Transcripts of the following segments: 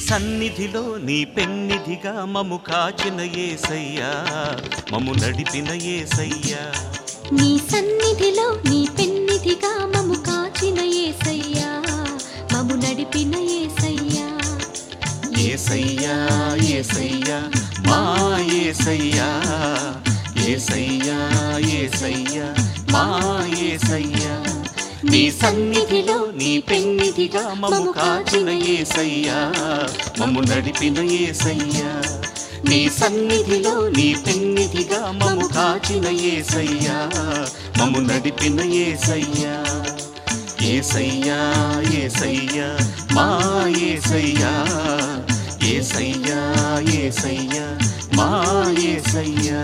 సన్నిధిలో నీ పెన్నిధిగా మము కాచిన ఏసయ్యా మము నడిపిన ఏసయ్యా నీ సన్నిధిలో నీ పెన్నిధిగా మము కాచిన ఏసయ్యా మము నడిపిన ఏసయ్యా ఏసయ్యా ఏసయ్యా మా ఏసయ్యా ఏసయ్యా ఏసయ్యా మా ఏసయ్యా నీ సన్నిధిలో నీ పెన్నిధిగా మము కాచిన ఏసయ్యా మము నడిపిన ఏసయ్యా నీ సన్నిధిలో నీ పెన్నిధిగా మము కాచిన ఏసయ్యా మము నడిపిన ఏసయ్యా ఏసయ్యా ఏసయ్యా మా ఏసయ్యా ఏసయ్యా ఏసయ్యా మా ఏసయ్యా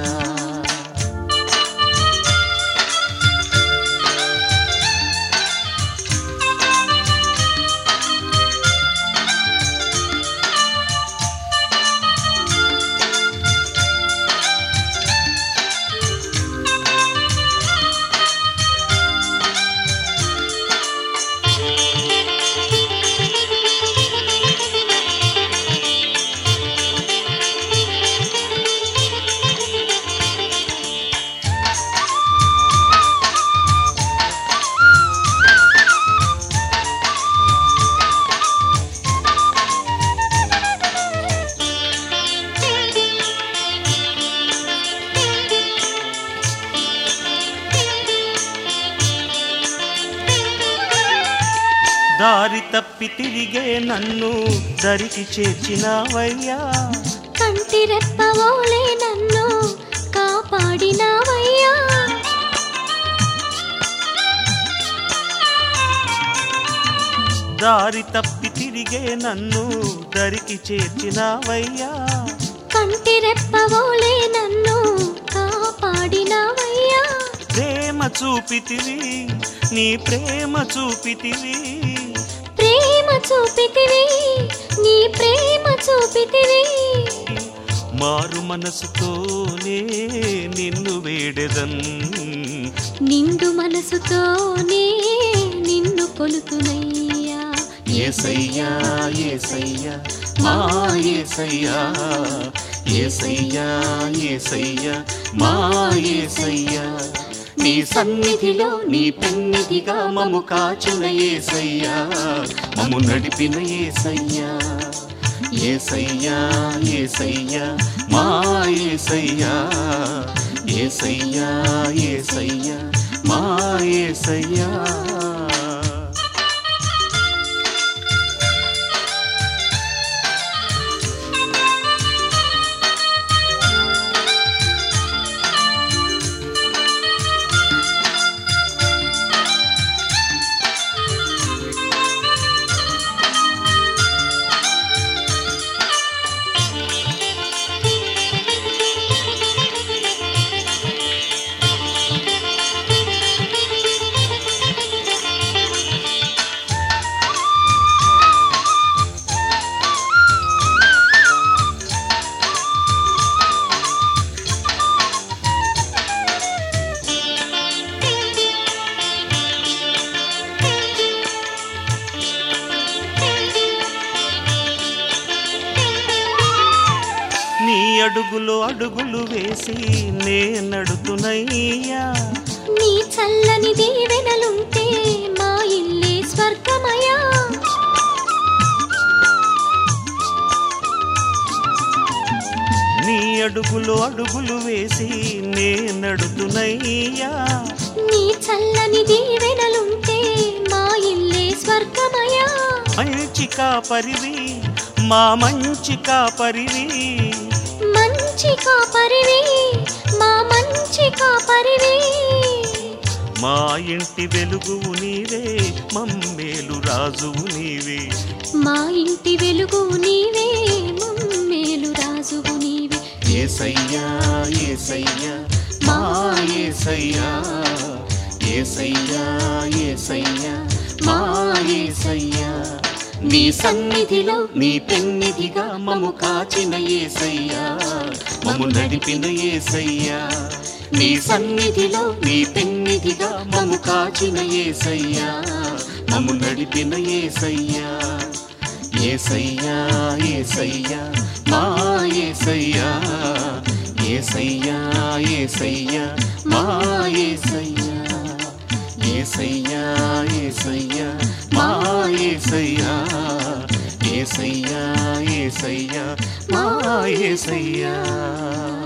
దారి తప్పి తిరిగే నన్ను దరికి చేర్చినావయ్యా కంటి రెప్పవోలే నన్ను కాపాడినావయ్యా దారి తప్పి తిరిగే నన్ను దరికి చేర్చినావయ్యా కంటి రెప్పవోలే నన్ను కాపాడినావయ్యా ప్రేమ చూపితివి నీ ప్రేమ చూపితివి ప్రేమ చూపితివి నీ ప్రేమ చూపితివి మారు మనసుతోనే నిన్ను వేడెదన్ నిండు మనసుతోనే నిన్ను కొలుతునయ్యా ఏసయ్యా ఏసయ్యా మా ఏసయ్యా ఏసయ్యా ఏసయ్యా మా ఏసయ్యా నీ సన్నిధిలో నీ పెన్నిధిగా మము కాచిన ఏసయ్యా మము నడిపిన ఏసయ్యా ఏసయ్యా ఏసయ్యా మా ఏసయ్యా ఏసయ్యా ఏసయ్యా మా ఏసయ్యా నీ అడుగులు అడుగులు వేసి నే నడుతునయ్యా నీ చల్లని దీవెనలుంటే మా ఇల్లే స్వర్గమయా నీ అడుగులు అడుగులు వేసి నే నడుతునయ్యా నీ చల్లని దీవెనలుంటే మా ఇల్లే స్వర్గమయా మంచి కాపరివి మా మంచి కాపరివి మంచి కాపరివి మా మంచి కాపరివి మా ఇంటి వెలుగువు నీవే మమ్మేలు రాజువు నీవే మా ఇంటి వెలుగు నీవే మమ్మేలు రాజువు నీవే ఏసయ్యా ఏసయ్యా మా ఏసయ్యా ఏసయ్యా ఏసయ్యా మా ఏసయ్యా నీ సన్నిధిలో నీ పెన్నిధిగా మము కాచిన ఏసయ్యా మము నడిపిన ఏసయ్యా నీ సన్నిధిలో నీ పెన్నిధిగా మము కాచిన ఏసయ్యా మము నడిపిన ఏసయ్యా ఏసయ్యా ఏసయ్యా మా ఏసయ్యా ఏసయ్యా ఏసయ్యా మా ఏసయ్యా ఏసయ్యా ఏసయ్యా మా ఏసయ్యా ఏసయ్యా ఏసయ్యా మా ఏసయ్యా